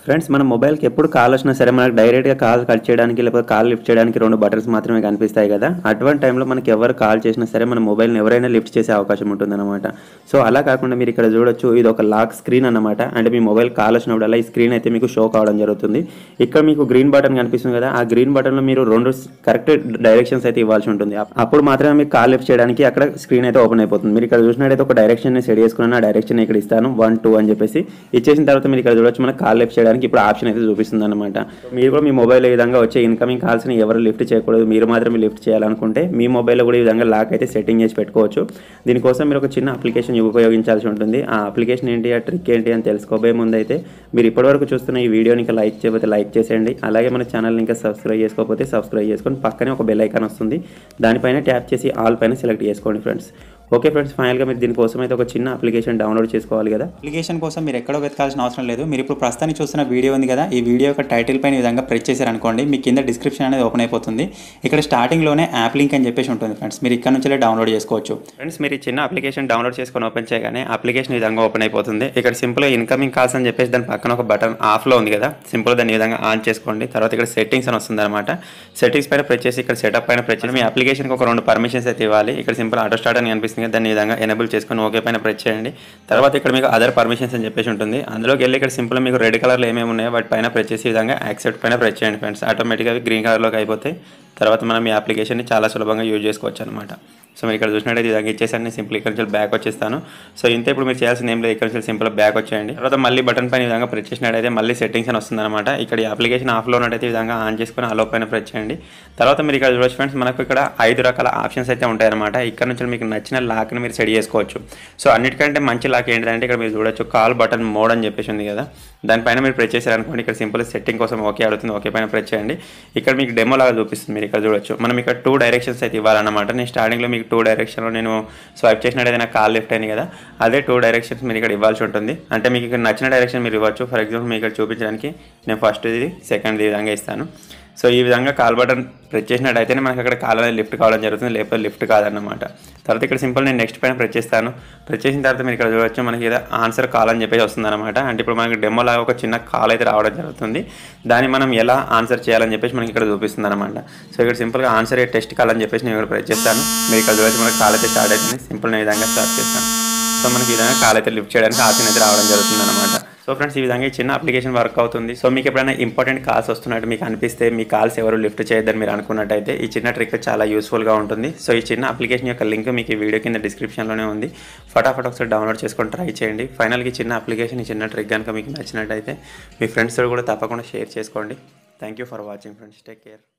friends మన మొబైల్కి ఎప్పుడు కాల్ వచ్చినా సరే మనకు డైరెక్ట్గా కాల్ కట్ చేయడానికి లేకపోతే కాల్ లిఫ్ట్ చేయడానికి రెండు బటన్స్ మాత్రమే కనిపిస్తాయి కదా అటువంటి టైంలో మనకి ఎవరు కాల్ చేసినా సరే మన మొబైల్ని ఎవరైనా లిఫ్ట్ చేసే అవకాశం ఉంటుందన్నమాట సో అలా కాకుండా మీరు ఇక్కడ చూడొచ్చు ఇది ఒక లాక్ స్క్రీన్ అన్నమాట అంటే మీ మొబైల్ కాల్ వచ్చినప్పుడల్లా ఈ స్క్రీన్ అయితే మీకు షో కావడం జరుగుతుంది ఇక్కడ మీకు గ్రీన్ బటన్ కనిపిస్తుంది కదా ఆ గ్రీన్ బటన్లో మీరు రెండు కరెక్ట్ డైరెక్షన్స్ అయితే ఇవ్వాల్సి ఉంటుంది అప్- అప్పుడు మాత్రమే మీకు కాల్ లిఫ్ట్ చేయడానికి అక్కడ స్క్రీన్ అయితే ఓపెన్ అయిపోతుంది మీరు ఇక్కడ చూసినట్టయితే ఒక డైరెక్షన్ సెట్ చేసుకున్నాను ఆ డైరెక్షన్ ఇక్కడ ఇస్తాను వన్ టూ అని చెప్పేసి ఇచ్చేసిన తర్వాత మీరు ఇక్కడ చూడొచ్చు మనకు కాల్ లిఫ్ట్ చేయడానికి ఇప్పుడు ఆప్షన్ అయితే చూపిస్తుంది అనమాట మీరు కూడా మీ మొబైల్ ఈ విధంగా వచ్చే ఇన్కమింగ్ కాల్స్ని ఎవరు లిఫ్ట్ చేయకూడదు మీరు మాత్రమే లిఫ్ట్ చేయాలనుకుంటే మీ మొబైల్లో కూడా ఈ విధంగా లాక్ అయితే సెట్టింగ్ చేసి పెట్టుకోవచ్చు దీనికోసం మీరు ఒక చిన్న అప్లికేషన్ ఉపయోగించాల్సి ఉంటుంది ఆ అప్లికేషన్ ఏంటి ఆ ట్రిక్ ఏంటి అని తెలుసుకోబోయే ముందు అయితే మీరు ఇప్పటివరకు చూస్తున్న ఈ వీడియోని ఇంకా లైక్ చేయకపోతే లైక్ చేసేయండి అలాగే మన ఛానల్ని ఇంకా సబ్స్క్రైబ్ చేసుకోకపోతే సబ్స్క్రైబ్ చేసుకొని పక్కనే ఒక బెల్ ఐకాన్ వస్తుంది దానిపైన ట్యాప్ చేసి ఆల్ పైన సెలెక్ట్ చేసుకోండి ఫ్రెండ్స్ ఓకే ఫ్రెండ్స్ ఫైనల్గా మీరు దీనికోసం అయితే ఒక చిన్న అప్లికేషన్ డౌన్లోడ్ చేసుకోవాలి కదా అప్లికేషన్ కోసం మీరు ఎక్కడో వెతకాల్సిన అవసరం లేదు మీరు ఇప్పుడు ప్రస్తుతానికి చూస్తున్న వీడియో ఉంది కదా ఈ వీడియో యొక్క టైటిల్ పైన ఈ విధంగా ప్రెస్ చేశారనుకోండి మీ కింద డిస్క్రిప్షన్ అనేది ఓపెన్ అయిపోతుంది ఇక్కడ స్టార్టింగ్లోనే యాప్ లింక్ అని చెప్పేసి ఉంటుంది ఫ్రెండ్స్ మీరు ఇక్కడ నుంచి డౌన్లోడ్ చేసుకోవచ్చు ఫ్రెండ్స్ మీరు ఈ చిన్న అప్లికేషన్ డౌన్లోడ్ చేసుకొని ఓపెన్ చేయగానే అప్లికేషన్ ఈ విధంగా ఓపెన్ అయిపోతుంది ఇక్కడ సింపుల్గా ఇన్కమింగ్ కాల్స్ అని చెప్పేసి దాని పక్కన ఒక బటన్ ఆఫ్లో ఉంది కదా సింపుల్ దాన్ని ఈ విధంగా ఆన్ చేసుకోండి తర్వాత ఇక్కడ సెట్టింగ్స్ అని వస్తుంది అనమాట సెట్టింగ్స్ పైన ప్రెస్ చేసి ఇక్కడ సెటప్ పైన ప్రెస్ చేసి మీ అప్లికేషన్కి ఒక రెండు పర్మిషన్స్ అయితే ఇవ్వాలి ఇక్కడ సింపుల్ ఆటో స్టార్ట్ అని కనిపిస్తుంది కదా దాన్ని ఈ విధంగా ఎనేబుల్ చేసుకొని ఓకే పైన ప్రెస్ చేయండి తర్వాత ఇక్కడ మీకు అదర్ పర్మిషన్స్ అని చెప్పేసి ఉంటుంది అందులోకి వెళ్ళి ఇక్కడ సింపుల్ మీకు రెడ్ కలర్లో ఏమేమి ఉన్నాయో వాటి పైన ప్రెస్ చేసి ఈ విధంగా యాక్సెప్ట్ పైన ప్రెస్ చేయండి ఫ్రెండ్స్ ఆటోమేటిక్గా అవి గ్రీన్ కలర్లోకి అయిపోతాయి తర్వాత మనం ఈ అప్లికేషన్ని చాలా సులభంగా యూజ్ చేసుకోవచ్చు అనమాట సో మీరు ఇక్కడ చూసినట్టయితే ఇదంగా ఇచ్చేసాను నేను సింపుల్ ఇక్కడ నుంచి బ్యాక్ వచ్చేస్తాను సో ఇంత ఇప్పుడు మీరు చేయాల్సింది ఏం లేదు ఇక్కడ నుంచి సింపుల్ బ్యాక్ వచ్చేయండి తర్వాత మళ్ళీ బటన్ పైన ఈ విధంగా ప్రెస్ చేసినట్టయితే మళ్ళీ సెట్టింగ్స్ అని వస్తుంది అనమాట ఇక్కడ ఈ అప్లికేషన్ ఆఫ్లో ఉన్నట్టయితే ఈ విధంగా ఆన్ చేసుకొని అలో పైన ప్రెస్ చేయండి తర్వాత మీరు ఇక్కడ చూడొచ్చు ఫ్రెండ్స్ మనకు ఇక్కడ ఐదు రకాల ఆప్షన్స్ అయితే ఉంటాయన్నమాట ఇక్కడ నుంచి మీకు నచ్చిన లాక్ని మీరు సెట్ చేసుకోవచ్చు సో అన్నిటికంటే మంచి లాక్ ఏంటంటే ఇక్కడ మీరు చూడొచ్చు కాల్ బటన్ మోడ్ అని చెప్పేసి ఉంది కదా దానిపైన మీరు ప్రెస్ చేశారనుకోండి ఇక్కడ సింపుల్ సెట్టింగ్ కోసం ఓకే అడుగుతుంది ఓకే పైన ప్రెస్ చేయండి ఇక్కడ మీకు డెమో లాగా చూపిస్తుంది మీరు ఇక్కడ చూడొచ్చు మనం ఇక్కడ టూ డైరెక్షన్స్ అయితే ఇవ్వాలన్నమాట నేను స్టార్టింగ్లో మీకు టూ డైరెక్షన్లో నేను స్వైప్ చేసినట్టయితే నాకు కాల్ లెఫ్ట్ అయింది కదా అదే టూ డైరెక్షన్స్ మీరు ఇక్కడ ఇవ్వాల్సి ఉంటుంది అంటే మీకు ఇక్కడ నచ్చిన డైరెక్షన్ మీరు ఇవ్వచ్చు ఫర్ ఎగ్జాంపుల్ మీకు ఇక్కడ చూపించడానికి నేను ఫస్ట్ ఇది సెకండ్ ఈ విధంగా ఇస్తాను సో ఈ విధంగా కాల్ బటన్ ప్రెస్ చేసినట్టయితేనే మనకి అక్కడ కాల్ అనేది లిఫ్ట్ కావడం జరుగుతుంది లేకపోతే లిఫ్ట్ కాదన్నమాట తర్వాత ఇక్కడ సింపుల్ నేను నెక్స్ట్ పైన ప్రెస్ చేస్తాను ప్రెస్ చేసిన తర్వాత మీరు ఇక్కడ చూడవచ్చు మనకి ఏదో ఆన్సర్ కాల్ అని చెప్పేసి వస్తుంది అనమాట అంటే ఇప్పుడు మనకి డెమో లాగా ఒక చిన్న కాల్ అయితే రావడం జరుగుతుంది దాన్ని మనం ఎలా ఆన్సర్ చేయాలని చెప్పేసి మనకి ఇక్కడ చూపిస్తుంది అనమాట సో ఇక్కడ సింపుల్గా ఆన్సర్ టెస్ట్ కాల్ అని చెప్పేసి నేను ఇక్కడ ప్రెస్ చేస్తాను మీరు ఇక్కడ చూడవచ్చు మనకి కాల్ అయితే స్టార్ట్ అవుతుంది సింపుల్ నేను ఈ విధంగా స్టార్ట్ చేస్తాను సో మనకి ఈ విధంగా కాల్ అయితే లిఫ్ట్ చేయడానికి ఆప్షన్ అయితే రావడం జరుగుతుంది అనమాట సో ఫ్రెండ్స్ ఈ విధంగా ఈ చిన్న అప్లికేషన్ వర్క్ అవుతుంది సో మీకు ఎప్పుడైనా ఇంపార్టెంట్ కాల్స్ వస్తున్నట్టు మీకు అనిపిస్తే మీ కాల్స్ ఎవరు లిఫ్ట్ చేయొద్దని మీరు అనుకున్నట్టయితే ఈ చిన్న ట్రిక్ చాలా యూస్ఫుల్గా ఉంటుంది సో ఈ చిన్న అప్లికేషన్ యొక్క లింక్ మీకు ఈ వీడియో కింద డిస్క్రిప్షన్లోనే ఉంది ఫటాఫట్ ఒకసారి డౌన్లోడ్ చేసుకొని ట్రై చేయండి ఫైనల్గా ఈ చిన్న అప్లికేషన్ ఈ చిన్న ట్రిక్ కనుక మీకు నచ్చినట్టయితే మీ ఫ్రెండ్స్తో కూడా తప్పకుండా షేర్ చేసుకోండి thank you for watching friends take care